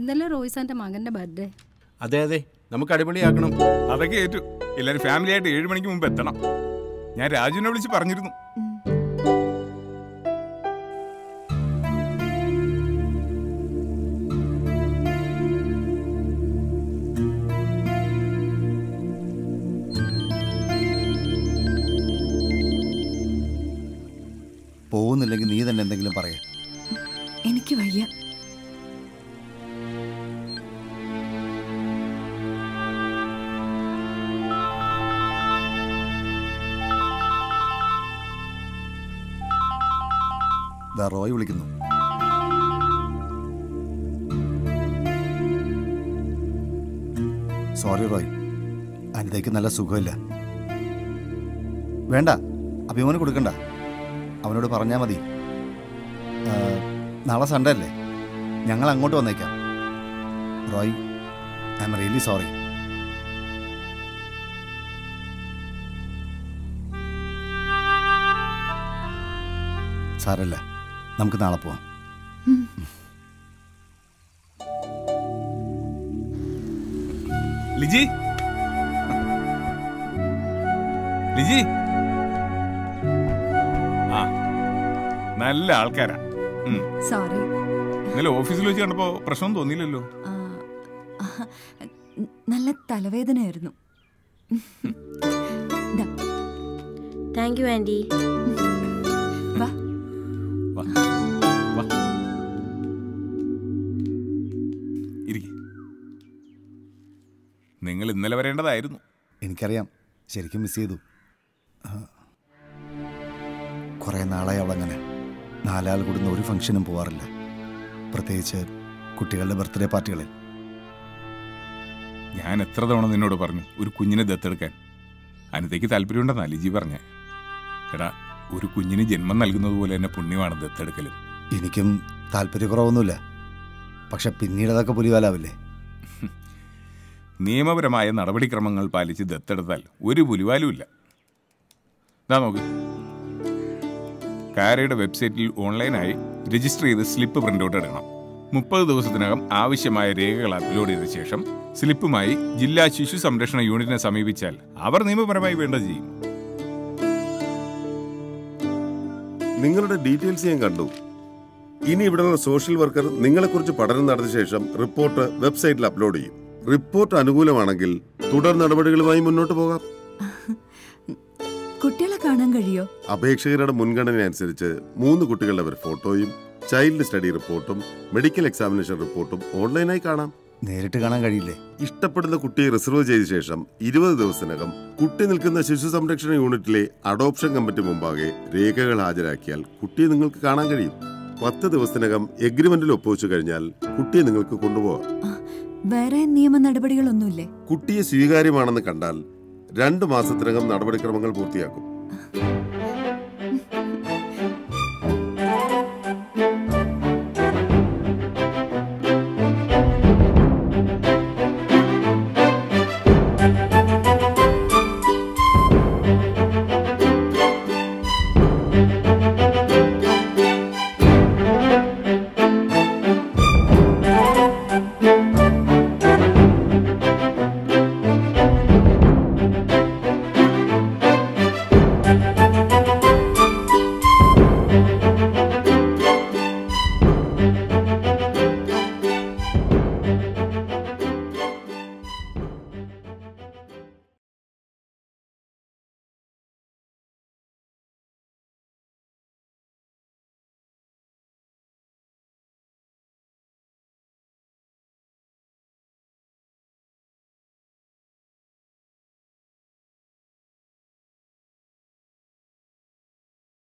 ഇന്നലെ റോയ്സാന്റെ മകന്റെ ബർത്ത്ഡേ അതെ അതെ നമുക്ക് അടിപൊളിയാക്കണം അതൊക്കെ ഏറ്റു എല്ലാരും ഫാമിലി ആയിട്ട് ഏഴ് മണിക്ക് മുമ്പ് എത്തണം ഞാൻ രാജുവിനെ വിളിച്ച് പറഞ്ഞിരുന്നു പോകുന്നില്ലെങ്കിൽ നീ തന്നെ എന്തെങ്കിലും പറയാ എനിക്ക് വയ്യ ദാ റോയ് വിളിക്കുന്നു സോറി റോയ് അനിതയ്ക്ക് നല്ല സുഖമില്ല വേണ്ട അഭിമാനം കൊടുക്കണ്ട അവനോട് പറഞ്ഞാൽ മതി ആ, നാളെ സൺഡേ അല്ലേ ഞങ്ങൾ അങ്ങോട്ട് വന്നേക്കാം Roy I'm really sorry സാരല്ല നമുക്ക് നാളെ പോവാം ലിജി ലിജി ആ നല്ല ആൾക്കാരാ ഉം. സോറി ഇന്നലെ ഓഫീസിൽ വെച്ച് കണ്ടപ്പോ പ്രശ്നം തോന്നിയില്ലല്ലോ നല്ല തലവേദനയായിരുന്നു ദാ, താങ്ക് യു ആൻറ്റി വാ വാ വാ ഇരിക്കെ നിങ്ങൾ ഇന്നലെ വരേണ്ടതായിരുന്നു എനിക്കറിയാം ശരിക്കും മിസ് ചെയ്തു കുറേ നാളായി അവളങ്ങനെ നാലാൾ കൂടുന്ന ഒരു ഫംഗ്ഷനും പോവാറില്ല പ്രത്യേകിച്ച് കുട്ടികളുടെ ബർത്ത്ഡേ പാർട്ടികളിൽ ഞാൻ എത്ര തവണ നിന്നോട് പറഞ്ഞു ഒരു കുഞ്ഞിനെ ദത്തെടുക്കാൻ അനിതയ്ക്ക് താല്പര്യമുണ്ടെന്നാ ലിജി പറഞ്ഞേ എടാ ഒരു കുഞ്ഞിന് ജന്മം നൽകുന്നത് പോലെ തന്നെ പുണ്യമാണ് ദത്തെടുക്കലും എനിക്കും താല്പര്യക്കുറവൊന്നുമില്ല പക്ഷെ പിന്നീട് അതൊക്കെ പുലിവാലാവില്ലേ നിയമപരമായ നടപടിക്രമങ്ങൾ പാലിച്ച് ദത്തെടുത്താൽ ഒരു പുലിവാലുമില്ല ഇതാ നോക്ക് കാരയുടെ വെബ്സൈറ്റിൽ ഓൺലൈനായി രജിസ്റ്റർ ചെയ്ത് സ്ലിപ്പ് പ്രിന്റ് ഔട്ട് എടുക്കണം മുപ്പത് ദിവസത്തിനകം ആവശ്യമായ രേഖകൾ അപ്ലോഡ് ചെയ്ത ശേഷം സ്ലിപ്പുമായി ജില്ലാ ശിശു സംരക്ഷണ യൂണിറ്റിനെ സമീപിച്ചാൽ അവർ നിയമപരമായി വേണ്ടത് ചെയ്യും നിങ്ങളുടെ ഡീറ്റെയിൽസ് ഞാൻ കണ്ടു ഇനി ഇവിടെയുള്ള സോഷ്യൽ വർക്കർ നിങ്ങളെക്കുറിച്ച് പഠനം നടത്തിയ ശേഷം റിപ്പോർട്ട് വെബ്സൈറ്റിൽ അപ്ലോഡ് ചെയ്യും റിപ്പോർട്ട് അനുകൂലമാണെങ്കിൽ തുടർ നടപടികളുമായി മുന്നോട്ട് പോകാം കുട്ടികളെ കാണാൻ കഴിയോ അപേക്ഷകരുടെ മുൻഗണന അനുസരിച്ച് മൂന്ന് കുട്ടികളുടെ ഒരു ഫോട്ടോയും ചൈൽഡ് സ്റ്റഡി റിപ്പോർട്ടും മെഡിക്കൽ എക്സാമിനേഷൻ റിപ്പോർട്ടും ഓൺലൈനായി കാണാം നേരിട്ട് കാണാൻ കഴിയില്ലേ ഇഷ്ടപ്പെടുന്ന കുട്ടിയെ റിസർവ് ചെയ്ത ശേഷം ഇരുപത് ദിവസത്തിനകം കുട്ടി നിൽക്കുന്ന ശിശു സംരക്ഷണ യൂണിറ്റിലെ അഡോപ്ഷൻ കമ്മിറ്റി മുമ്പാകെ രേഖകൾ ഹാജരാക്കിയാൽ കുട്ടിയെ നിങ്ങൾക്ക് കാണാൻ കഴിയും പത്ത് ദിവസത്തിനകം എഗ്രിമെന്റിൽ ഒപ്പുവെച്ചു കഴിഞ്ഞാൽ കുട്ടിയെ നിങ്ങൾക്ക് കൊണ്ടുപോകാം വേറെ നിയമ നടപടികളൊന്നുമില്ലേ കുട്ടിയെ സ്വീകാര്യമാണെന്ന് കണ്ടാൽ രണ്ട് മാസത്തിനകം നടപടിക്രമങ്ങൾ പൂർത്തിയാക്കും